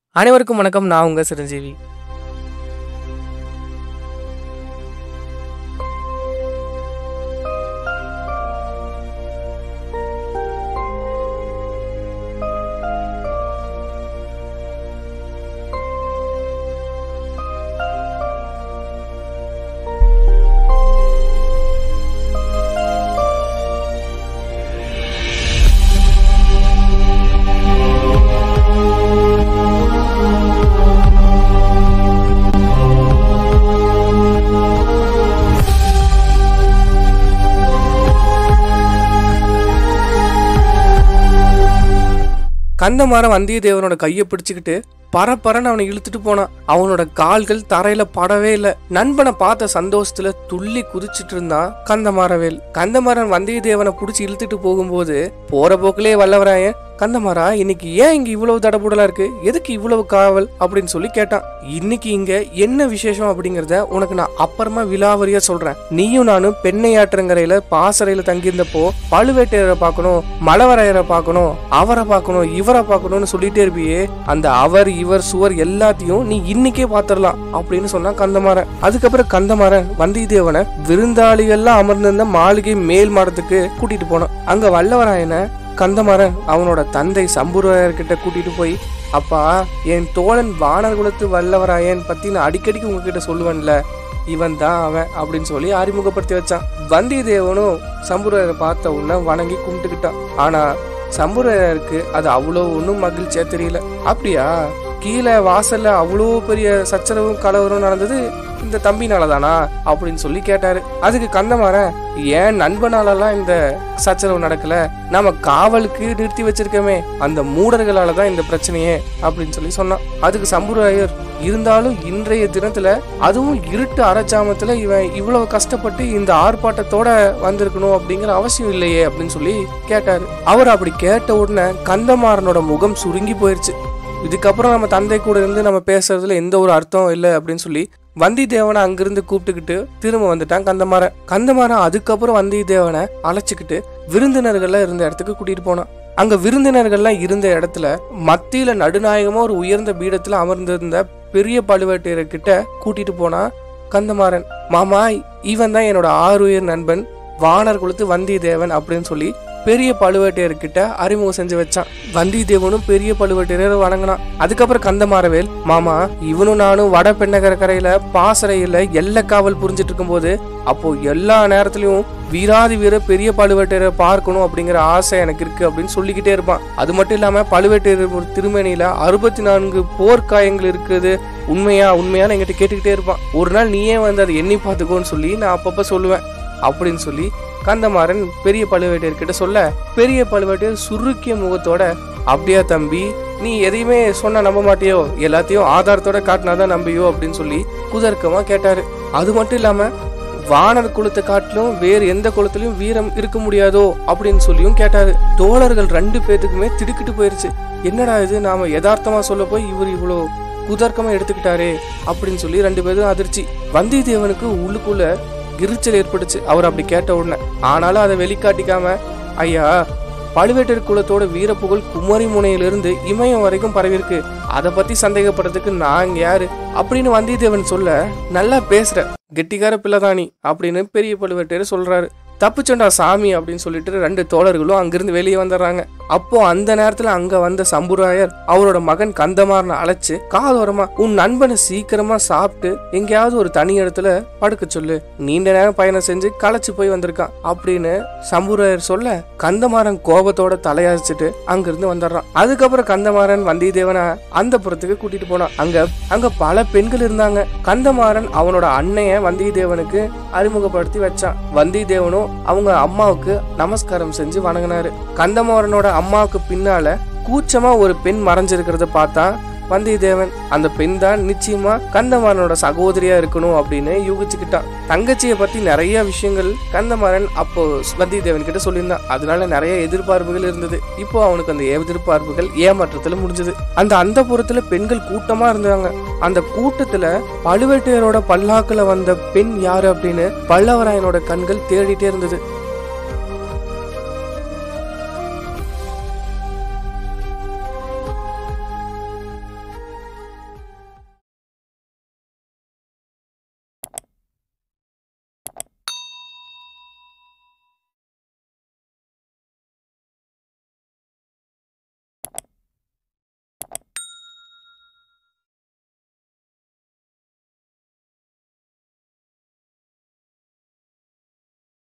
அனைவருக்கும் வணக்கம் நான் உங்க சிரஞ்சீவி கந்தமாறன் வந்தியத்தேவனோட கையை பிடிச்சுக்கிட்டு பரபரன்னு அவனை இழுத்துட்டு போனான் அவனோட கால்கள் தரையில படவே இல்ல நண்பனை பார்த்த சந்தோஷத்துல துள்ளி குதிச்சிட்டு இருந்தான் கந்தமாறவேல் கந்தமாறன் வந்தியத்தேவனை புடிச்சு இழுத்துட்டு போகும்போது போற போக்கிலே வல்லவராயன் கந்தமாறா இன்னைக்கு ஏன் இங்க இவ்வளவு தடபுடலா இருக்கு எதுக்கு இவ்வளவு காவல் அப்படின்னு சொல்லி கேட்டான் இன்னைக்கு இங்க என்ன விசேஷம் அப்படிங்கறத உனக்கு நான் அப்புறமா விலாவரியா சொல்றேன் நீயும் நானும் பெண்ணையாற்றங்கரையில பாசறையில தங்கியிருந்தப்போ பழுவேட்டையரை பார்க்கணும் மலவரையரை பார்க்கணும் அவரை பார்க்கணும் இவரை பார்க்கணும்னு சொல்லிட்டே இருப்பியே அந்த அவர் இவர் சுவர் எல்லாத்தையும் நீ இன்னைக்கே பாத்திரலாம் அப்படின்னு சொன்னா கந்தமாறன் அதுக்கப்புறம் கந்தமாறன் வந்தியத்தேவனை விருந்தாளிகள்லாம் அமர்ந்திருந்த மாளிகை மேல் மாடத்துக்கு கூட்டிட்டு போனான் அங்க வல்லவராயனை கந்தமாறன் அவனோட தந்தை சம்புராயர்கிட்ட கூட்டிட்டு போய் அப்பா என் தோழன் வானர் குலத்து வல்லவராயன் பத்தி நான் அடிக்கடிக்கு உங்ககிட்ட சொல்லுவேன்ல இவன் தான் அவன் அப்படின்னு சொல்லி அறிமுகப்படுத்தி வச்சான் வந்தியத்தேவனும் சம்புராயரை பார்த்த உடனே வணங்கி கும்பிட்டுக்கிட்டான் ஆனா சம்புராயருக்கு அது அவ்வளோ ஒன்றும் மகிழ்ச்சியா தெரியல அப்படியா கீழே வாசல்ல அவ்வளோ பெரிய சச்சரவும் கலவரம் நடந்தது இந்த தம்பினால தானா அப்படின்னு சொல்லி கேட்டாரு அதுக்கு கந்தமாறன் ஏன் நண்பனாலலாம் இந்த சச்சரவு நடக்கல நாம காவலுக்கு நிறுத்தி வச்சிருக்கோமே அந்த மூடர்களால தான் இந்த பிரச்சனையே அப்படின்னு சொல்லி சொன்னான் அதுக்கு சம்புராயர் இருந்தாலும் இன்றைய தினத்துல அதுவும் இருட்டு அரைச்சாமத்துல இவன் இவ்வளவு கஷ்டப்பட்டு இந்த ஆர்ப்பாட்டத்தோட வந்திருக்கணும் அப்படிங்கிற அவசியம் இல்லையே அப்படின்னு சொல்லி கேட்டாரு அவர் அப்படி கேட்ட உடனே கந்தமாறனோட முகம் சுருங்கி போயிருச்சு இதுக்கப்புறம் நம்ம தந்தை கூட இருந்து நம்ம பேசுறதுல எந்த ஒரு அர்த்தம் இல்லை அப்படின்னு சொல்லி வந்தியத்தேவனை அங்கிருந்து கூப்பிட்டுக்கிட்டு திரும்ப வந்துட்டான் கந்தமாறன் கந்தமாறன் அதுக்கப்புறம் வந்தியத்தேவனை அழைச்சிக்கிட்டு விருந்தினர்கள்லாம் இருந்த இடத்துக்கு கூட்டிட்டு போனான் அங்க விருந்தினர்கள்லாம் இருந்த இடத்துல மத்தியில நடுநாயகமா ஒரு உயர்ந்த பீடத்துல அமர்ந்திருந்த பெரிய பழுவேட்டையர்கிட்ட கூட்டிட்டு போனா கந்தமாறன் மாமா இவன் தான் என்னோட ஆறுயிர் நண்பன் வானர் குலத்து வந்தியத்தேவன் அப்படின்னு சொல்லி பெரிய பழுவேட்டையர்கிட்ட அறிமுகம் செஞ்சு வச்சான் வந்தியத்தேவனும் பெரிய பழுவேட்டையர் வணங்கினான் அதுக்கப்புறம் கந்தமாறவேல் மாமா இவனும் நானும் வட பெண்ணகரக்கரையில பாசறையில எல்லை காவல் புரிஞ்சிட்டு இருக்கும்போது அப்போ எல்லா நேரத்திலயும் வீராதி வீர பெரிய பழுவேட்டையரை பார்க்கணும் அப்படிங்கிற ஆசை எனக்கு இருக்கு அப்படின்னு சொல்லிக்கிட்டே இருப்பான் அது மட்டும் இல்லாம பழுவேட்டையர் ஒரு திருமணியில அறுபத்தி நான்கு போர்க்காயங்கள் இருக்குது உண்மையா உண்மையான என்கிட்ட கேட்டுக்கிட்டே இருப்பான் ஒரு நாள் நீயே வந்து அதை எண்ணி பார்த்துக்கோன்னு சொல்லி நான் அப்பப்ப சொல்லுவேன் அப்படின்னு சொல்லி கந்தமாறன் பெரிய பழுவேட்டையர்கிட்ட சொல்ல பெரிய பழுவேட்டையர் சுருக்கிய முகத்தோட அப்படியா தம்பி நீ எதையுமே சொன்னா நம்ப மாட்டியோ எல்லாத்தையும் ஆதாரத்தோட காட்டினாதான் நம்பியோ அப்படின்னு சொல்லி குதர்க்கமா கேட்டாரு அது மட்டும் இல்லாம வானர் குலத்தை காட்டிலும் வேறு எந்த குலத்திலும் வீரம் இருக்க முடியாதோ அப்படின்னு சொல்லியும் கேட்டாரு தோழர்கள் ரெண்டு பேத்துக்குமே திடுக்கிட்டு போயிருச்சு என்னடா இது நாம யதார்த்தமா சொல்ல போய் இவர் இவ்வளோ குதர்க்கமா எடுத்துக்கிட்டாரே அப்படின்னு சொல்லி ரெண்டு பேரும் அதிர்ச்சி வந்தியத்தேவனுக்கு உள்ளுக்குள்ள எரிச்சல் ஏற்பட்டுச்சு அவர் அப்படி கேட்ட உடனே ஆனாலும் அதை வெளிக்காட்டிக்காம ஐயா பழுவேட்டர் குலத்தோட வீரப்புகழ் குமரி முனையிலிருந்து இமயம் வரைக்கும் பரவிருக்கு அதை பத்தி சந்தேகப்படுறதுக்கு நாங்க யாரு அப்படின்னு வந்தியத்தேவன் சொல்ல நல்லா பேசுற கெட்டிக்கார பிள்ளைதானி அப்படின்னு பெரிய பழுவேட்டையர் சொல்றாரு தப்புச்சண்டா சாமி அப்படின்னு சொல்லிட்டு ரெண்டு தோழர்களும் அங்கிருந்து வெளியே வந்துடுறாங்க அப்போ அந்த நேரத்துல அங்க வந்த சம்புராயர் அவரோட மகன் கந்தமாறனை அழைச்சு காதோரமா உன் நண்பனை சீக்கிரமா சாப்பிட்டு எங்கேயாவது ஒரு தனி இடத்துல படுக்க சொல்லு நீண்ட நேரம் பயணம் செஞ்சு களைச்சு போய் வந்திருக்கான் அப்படின்னு சம்புராயர் சொல்ல கந்தமாறன் கோபத்தோட தலையாச்சிட்டு அங்கிருந்து வந்துடுறான் அதுக்கப்புறம் கந்தமாறன் வந்தியத்தேவனை அந்த புறத்துக்கு கூட்டிட்டு போனான் அங்க அங்க பல பெண்கள் இருந்தாங்க கந்தமாறன் அவனோட அன்னைய வந்தியத்தேவனுக்கு அறிமுகப்படுத்தி வச்சான் வந்தியத்தேவனும் அவங்க அம்மாவுக்கு நமஸ்காரம் செஞ்சு வணங்கினாரு கந்தமாறனோட அம்மாவுக்கு பின்னால கூச்சமா ஒரு பெண் மறைஞ்சிருக்கிறத பார்த்தா வந்தியத்தேவன் அந்த பெண் தான் நிச்சயமா கந்தமாறனோட சகோதரியா இருக்கணும் அப்படின்னு யூகிச்சுக்கிட்டான் தங்கச்சிய பத்தி நிறைய விஷயங்கள் கந்தமாறன் அப்போ வந்தியத்தேவன் கிட்ட சொல்லியிருந்தான் அதனால நிறைய எதிர்பார்ப்புகள் இருந்தது இப்போ அவனுக்கு அந்த எதிர்பார்ப்புகள் ஏமாற்றத்துல முடிஞ்சது அந்த அந்த புறத்துல பெண்கள் கூட்டமா இருந்தாங்க அந்த கூட்டத்துல பழுவேட்டையரோட பல்லாக்குல வந்த பெண் யாரு அப்படின்னு பல்லவராயனோட கண்கள் தேடிட்டே இருந்தது